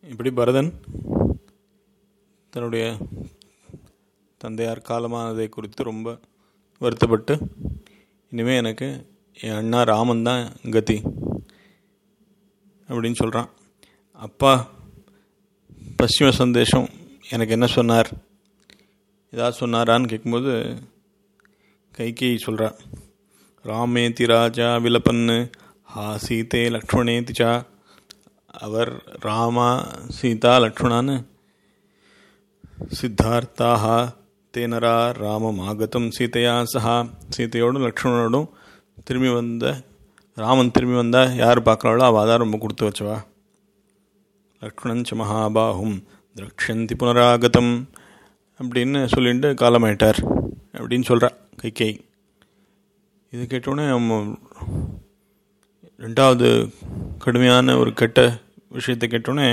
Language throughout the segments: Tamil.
இப்படி பரதன் தன்னுடைய தந்தையார் காலமானதை குறித்து ரொம்ப வருத்தப்பட்டு இனிமேல் எனக்கு என் அண்ணா ராமன் தான் கதி அப்படின்னு சொல்கிறான் அப்பா பশ্চিம சந்தேஷம் எனக்கு என்ன சொன்னார் ஏதாவது சொன்னாரான்னு கேட்கும்போது கைகை சொல்கிறா ராமேதி ராஜா விலப்பன்னு ஹா சீதே லக்ஷ்மணேதி சா அவர் ராமா சீதா லக்ஷ்மணான்னு சித்தார்த்தாக தேனரா ராமம் ஆகத்தம் சீதையா சஹா சீதையோடும் லக்ஷ்மணனோடும் திரும்பி வந்த ராமன் திரும்பி வந்தால் யார் பார்க்குறாளோ அவள் தான் ரொம்ப கொடுத்து வச்சவா லக்ஷ்மணன் ச மகாபாகும் திரக்ஷந்தி புனராகதம் அப்படின்னு சொல்லிட்டு காலமாயிட்டார் அப்படின்னு சொல்கிறா கைகை இது கேட்டோடனே ரெண்டாவது கடுமையான ஒரு கெட்ட விஷயத்தை கேட்டோடனே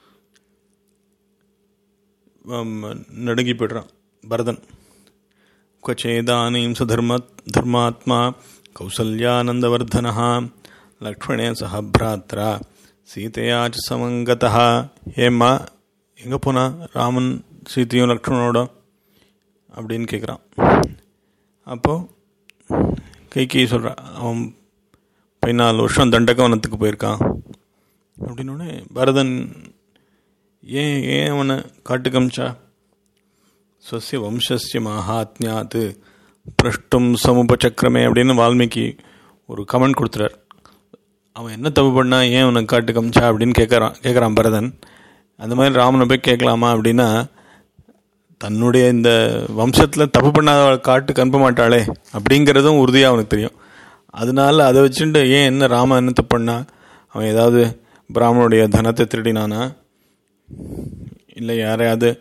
நடுங்கி போய்ட்றான் பரதன் क्वचेदानीं स धर्म धर्मात्मा कौसल्यानन्दवर्धनः லக்ஷ்மணே சஹ பிராத்ரா சீதையா ச சமங்கதா ஏம்மா எங்கே போனா ராமன் சீத்தையும் லக்ஷ்மணோட அப்படின்னு கேட்குறான் அப்போது கைகி சொல்கிறான் அவன் பதினாலு வருஷம் தண்டகவனத்துக்கு போயிருக்கான் அப்படின்னோடனே பரதன் ஏன் ஏன் அவனை காட்டு கமிச்சா ஸ்வசிய வம்சஸ்ய மகாத்மியாத் பிரஷ்டும் சமுபச்சக்கரமே அப்படின்னு வால்மீகி ஒரு கமெண்ட் கொடுத்துறார் அவன் என்ன தப்பு பண்ணா ஏன் அவனை காட்டு கமிச்சா அப்படின்னு கேட்குறான் கேட்குறான் பரதன் அந்த மாதிரி ராமனை போய் கேட்கலாமா அப்படின்னா தன்னுடைய இந்த வம்சத்தில் தப்பு பண்ணாத காட்டுக்கு அனுப்ப மாட்டாளே அப்படிங்கிறதும் உறுதியாக அவனுக்கு தெரியும் அதனால அதை வச்சுட்டு ஏன் என்ன ராமன் என்ன தப்பு பண்ணா அவன் ஏதாவது பிராமணுடைய தனத்தை திருடினானா இல்லை யாரையாவது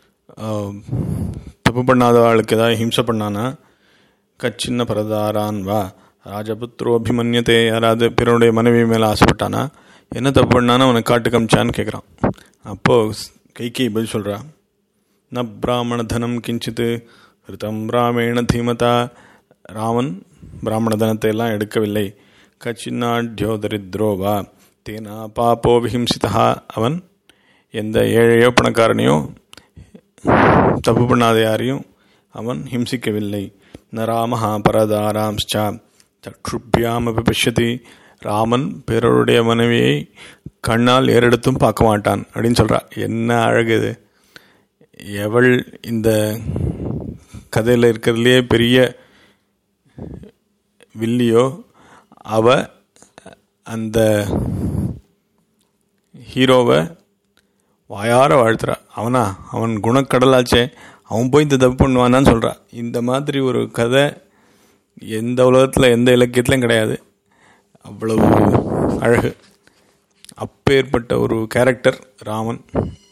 தப்பு பண்ணாத ஆளுக்கு ஏதாவது ஹிம்சை பண்ணானா கச்சின்ன பரதாரான் வா ராஜபுத்ரோ அபிமன்யத்தை யாராவது பிறனுடைய மனைவி மேலே ஆசைப்பட்டானா என்ன தப்பு பண்ணானா அவனை காட்டு கமிச்சான்னு கேட்குறான் அப்போது கைகை பதில் சொல்கிறா ந பிராமண தனம் கிஞ்சித்து ஹிருதம் ராமேண தீமதா ராமன் பிராமண தனத்தை எல்லாம் எடுக்கவில்லை கச்சின்னாட்யோ தரித்ரோ வா தேனா பாப்போ விஹிம்சிதா அவன் எந்த ஏழையோ பணக்காரனையோ தப்பு பண்ணாத யாரையும் அவன் ஹிம்சிக்கவில்லை ந ராமஹா பரதாராம்ச்சா சக்ஷுபியாம் அபி பஷ்யதி ராமன் பிறருடைய மனைவியை கண்ணால் ஏறெடுத்தும் பார்க்க மாட்டான் அப்படின்னு சொல்கிறா என்ன அழகு இது எவள் இந்த கதையில் இருக்கிறதுலே பெரிய வில்லியோ அவ அந்த ஹீரோவை வாயார வாழ்த்துறா அவனா அவன் குணக்கடலாச்சே அவன் போய் இந்த தப்பு பண்ணுவானான்னு சொல்கிறான் இந்த மாதிரி ஒரு கதை எந்த உலகத்தில் எந்த இலக்கியத்துலையும் கிடையாது அவ்வளவு அழகு அப்பேற்பட்ட ஒரு கேரக்டர் ராமன்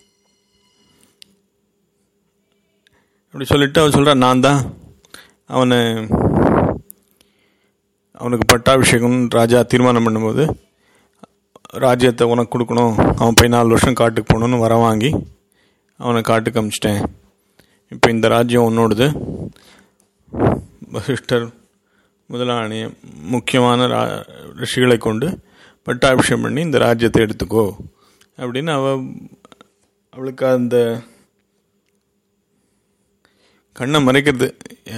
அப்படி சொல்லிட்டு அவன் சொல்கிறான் நான் தான் அவனை அவனுக்கு பட்டாபிஷேகம் ராஜா தீர்மானம் பண்ணும்போது ராஜ்யத்தை உனக்கு கொடுக்கணும் அவன் பதினாலு வருஷம் காட்டுக்கு போகணுன்னு வர வாங்கி அவனை காட்டுக்கு அமிச்சிட்டேன் இப்போ இந்த ராஜ்யம் உன்னோடது வசிஷ்டர் முதலான முக்கியமான ரா ரிஷிகளை கொண்டு பட்டாபிஷேகம் பண்ணி இந்த ராஜ்யத்தை எடுத்துக்கோ அப்படின்னு அவ அவளுக்கு அந்த கண்ணை மறைக்கிறது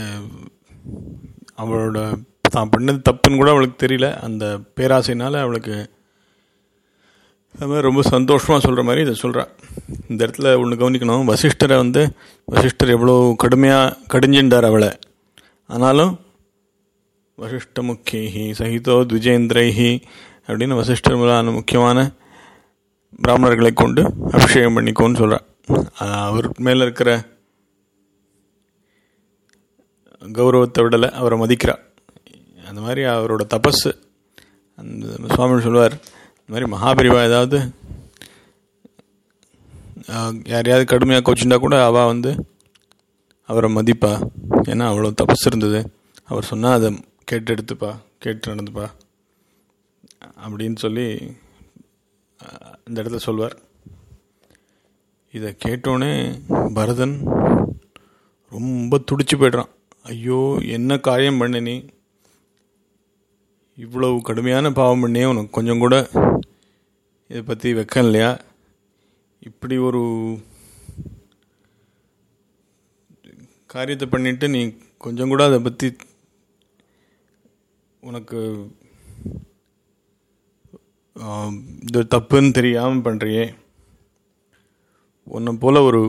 அவளோட தான் பண்ணது தப்புன்னு கூட அவளுக்கு தெரியல அந்த பேராசைனால அவளுக்கு அது மாதிரி ரொம்ப சந்தோஷமாக சொல்கிற மாதிரி இதை சொல்கிறான் இந்த இடத்துல ஒன்று கவனிக்கணும் வசிஷ்டரை வந்து வசிஷ்டர் எவ்வளோ கடுமையாக கடிஞ்சின்றார் அவளை ஆனாலும் வசிஷ்ட முக்கியி சகிதோ த்விஜேந்திரைஹி அப்படின்னு வசிஷ்டர் முதலான முக்கியமான பிராமணர்களை கொண்டு அபிஷேகம் பண்ணிக்கோன்னு சொல்கிறான் அவர் மேலே இருக்கிற கௌரவத்தை விடலை அவரை மதிக்கிறார் அந்த மாதிரி அவரோட தபஸ் அந்த சுவாமி சொல்வார் இந்த மாதிரி மகாபிரிவா ஏதாவது யாரையாவது கடுமையாக கோச்சுண்டா கூட அவள் வந்து அவரை மதிப்பா ஏன்னா அவ்வளோ தபஸ் இருந்தது அவர் சொன்னால் அதை கேட்டு எடுத்துப்பா கேட்டு நடந்துப்பா அப்படின்னு சொல்லி இந்த இடத்துல சொல்வார் இதை கேட்டோடனே பரதன் ரொம்ப துடிச்சு போய்ட்றான் ஐயோ என்ன காரியம் பண்ண நீ இவ்வளவு கடுமையான பாவம் பண்ணியே உனக்கு கொஞ்சம் கூட இதை பற்றி வெக்கம் இல்லையா இப்படி ஒரு காரியத்தை பண்ணிட்டு நீ கொஞ்சம் கூட அதை பற்றி உனக்கு ஆம், இது தப்புன்னு தெரியாமல் பண்ணுறியே உன்னை போல ஒரு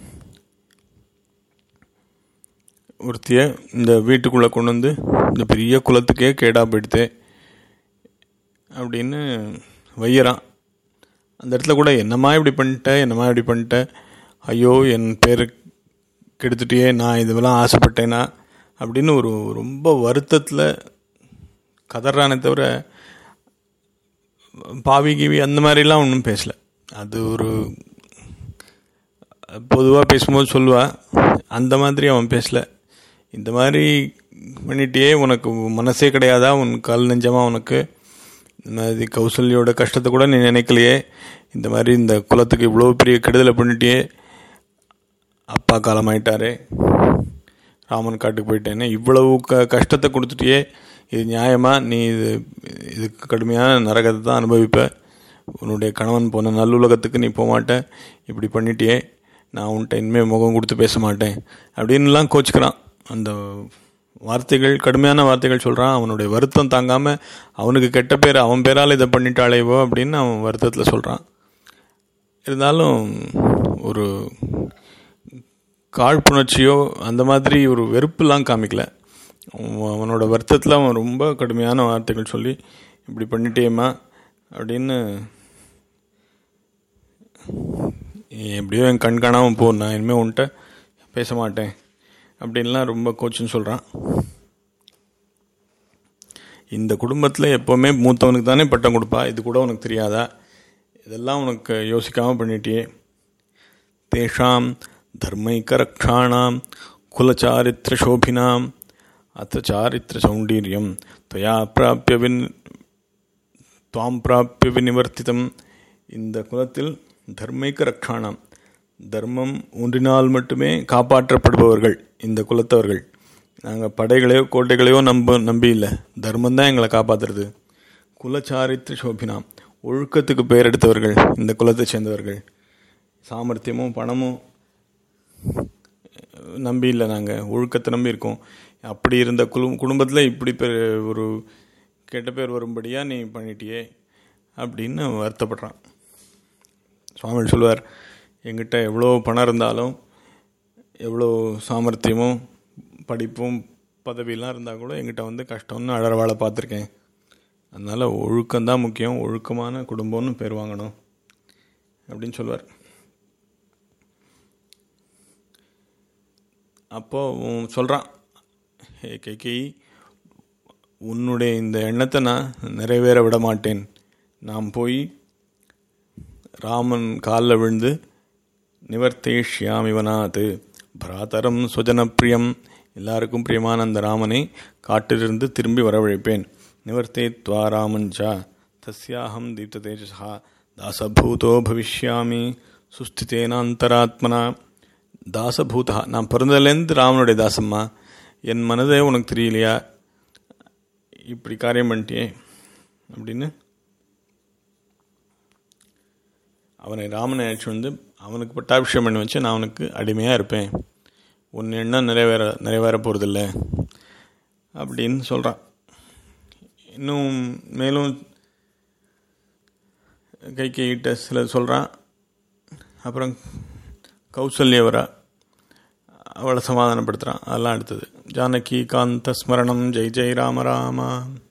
ஒருத்திய இந்த வீட்டுக்குள்ளே கொண்டு வந்து இந்த பெரிய குலத்துக்கே கேடா போயிடுத்தே அப்படின்னு வையறான் அந்த இடத்துல கூட என்னம்மா இப்படி பண்ணிட்ட என்னம்மா இப்படி பண்ணிட்ட ஐயோ என் பேர் கெடுத்துட்டியே நான் இதுவெல்லாம் ஆசைப்பட்டேனா அப்படின்னு ஒரு ரொம்ப வருத்தத்தில் கதறானே தவிர பாவி கிவி அந்த மாதிரிலாம் ஒன்றும் பேசல அது ஒரு பொதுவாக பேசும்போது சொல்லுவா அந்த மாதிரி அவன் பேசல இந்த மாதிரி பண்ணிட்டியே உனக்கு மனசே கிடையாதா உன் கல் நெஞ்சமா உனக்கு இந்த மாதிரி கௌசல்யோட கஷ்டத்தை கூட நீ நினைக்கலையே இந்த மாதிரி இந்த குலத்துக்கு இவ்வளோ பெரிய கெடுதலை பண்ணிட்டியே அப்பா காலமாயிட்டாரே ராமன் காட்டுக்கு போயிட்டேன்னு இவ்வளவு க கஷ்டத்தை கொடுத்துட்டியே இது நியாயமா நீ இது இதுக்கு கடுமையான நரகத்தை தான் அனுபவிப்ப உன்னுடைய கணவன் போன நல்லுலகத்துக்கு நீ போக மாட்ட இப்படி பண்ணிட்டியே நான் உன்கிட்ட இனிமேல் முகம் கொடுத்து பேச மாட்டேன் அப்படின்லாம் கோச்சுக்கிறான் அந்த வார்த்தைகள் கடுமையான வார்த்தைகள் சொல்கிறான் அவனுடைய வருத்தம் தாங்காமல் அவனுக்கு கெட்ட பேர் அவன் பேரால் இதை பண்ணிட்டாளேவோ அப்படின்னு அவன் வருத்தத்தில் சொல்கிறான் இருந்தாலும் ஒரு காழ்ப்புணர்ச்சியோ அந்த மாதிரி ஒரு வெறுப்புலாம் காமிக்கல அவன் அவனோட வருத்தத்தில் அவன் ரொம்ப கடுமையான வார்த்தைகள் சொல்லி இப்படி பண்ணிட்டேம்மா அப்படின்னு நீ எப்படியோ என் கண் காணாமல் போ நான் இனிமேல் உன்கிட்ட பேச மாட்டேன் அப்படின்லாம் ரொம்ப கோச்சுன்னு சொல்கிறான் இந்த குடும்பத்தில் எப்போவுமே மூத்தவனுக்கு தானே பட்டம் கொடுப்பா இது கூட உனக்கு தெரியாதா இதெல்லாம் உனக்கு யோசிக்காமல் பண்ணிட்டியே தேஷாம் தர்மைக்கரக்ஷாணாம் குலச்சாரித்திரசோபினாம் அத்த சாரித்திர சௌண்டீரியம் துவயா பிராப்பிய வின் துவாம் பிராப்பிய விநிவர்த்திதம் இந்த குலத்தில் தர்மைக்க ரக்ஷாணம் தர்மம் ஒன்றினால் மட்டுமே காப்பாற்றப்படுபவர்கள் இந்த குலத்தவர்கள் நாங்கள் படைகளையோ கோட்டைகளையோ நம்ப நம்பி இல்லை தர்மம் தான் எங்களை காப்பாற்றுறது குலச்சாரித்திர சோபினாம் ஒழுக்கத்துக்கு பெயர் எடுத்தவர்கள் இந்த குலத்தை சேர்ந்தவர்கள் சாமர்த்தியமும் பணமும் நம்பி இல்லை நாங்கள் ஒழுக்கத்தை நம்பி இருக்கோம் அப்படி இருந்த குழு குடும்பத்தில் இப்படி பேர் ஒரு கெட்ட பேர் வரும்படியாக நீ பண்ணிட்டியே அப்படின்னு வருத்தப்படுறான் சுவாமி சொல்லுவார் எங்கிட்ட எவ்வளோ பணம் இருந்தாலும் எவ்வளோ சாமர்த்தியமும் படிப்பும் பதவியெல்லாம் இருந்தால் கூட எங்கிட்ட வந்து கஷ்டம்னு அழறவாழ பார்த்துருக்கேன் அதனால் ஒழுக்கம்தான் முக்கியம் ஒழுக்கமான குடும்பம்னு பேர் வாங்கணும் அப்படின்னு சொல்லுவார் அப்போ சொல்கிறான் ஹே கேக்கி உன்னுடைய இந்த எண்ணத்தை நான் நிறைவேற விட மாட்டேன் நாம் போய் ராமன் காலில் விழுந்து நிவர்த்தேஷ்யாமிவனாத் பராதரம் சுஜனப்பிரியம் எல்லாருக்கும் பிரியமான அந்த ராமனை காட்டிலிருந்து திரும்பி வரவழைப்பேன் நிவர்த்தே துவா ராமஞ்சா தஸ்யாஹம் தீப்த தேஜசா தாசபூதோ பவிஷ்யாமி சுஸ்திதேன அந்தராத்மனா தாசபூதா நான் பிறந்ததுலேருந்து ராமனுடைய தாசம்மா என் மனதே உனக்கு தெரியலையா இப்படி காரியம் பண்ணிட்டியே அப்படின்னு அவனை ராமனை அழைச்சி வந்து அவனுக்கு பட்டாபிஷேகம் பண்ணி வச்சு நான் அவனுக்கு அடிமையாக இருப்பேன் உன் எண்ணம் நிறைவேற நிறைவேற போகிறதில்ல அப்படின்னு சொல்கிறான் இன்னும் மேலும் கை கைகிட்ட சில சொல்கிறான் அப்புறம் கௌசல்ய வரா அவளை சமாதானப்படுத்துகிறான் அதெல்லாம் அடுத்தது ஜானகி காந்த ஸ்மரணம் ஜெய் ஜெய் ராம ராமா